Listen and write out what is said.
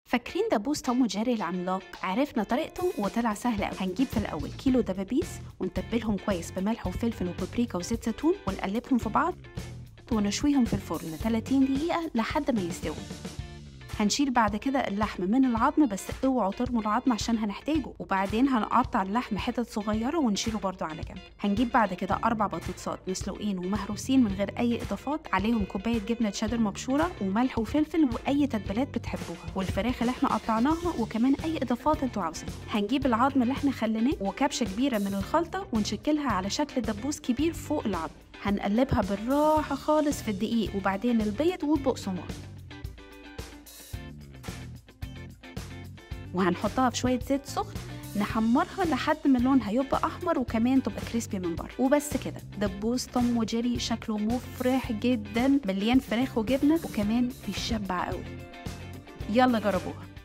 فاكرين دبوس توم وجيري العملاق عرفنا طريقته وطلع سهل قوي هنجيب في الاول كيلو دبابيس ونتبلهم كويس بملح وفلفل وبابريكا وزيت زيتون ونقلبهم في بعض ونشويهم في الفرن 30 دقيقة لحد ما يستووا هنشيل بعد كده اللحم من العظم بس اوعوا ترموا العظم عشان هنحتاجه وبعدين هنقطع اللحم حتت صغيره ونشيله برضو على جنب هنجيب بعد كده اربع بطاطسات مسلوقين ومهروسين من غير اي اضافات عليهم كوبايه جبنه شيدر مبشوره وملح وفلفل واي تتبيلات بتحبوها والفراخ اللي احنا قطعناها وكمان اي اضافات انتوا عاوزينها هنجيب العظم اللي احنا خليناه وكبشه كبيره من الخلطه ونشكلها على شكل دبوس كبير فوق العظم هنقلبها بالراحه خالص في الدقيق وبعدين البيض والبقسماط وهنحطها في شويه زيت سخن نحمرها لحد ما لونها يبقى احمر وكمان تبقى كريسبي من بره وبس كده دبوس توم وجيري شكله مفرح جدا مليان فراخ وجبنه وكمان بيشبع قوي يلا جربوها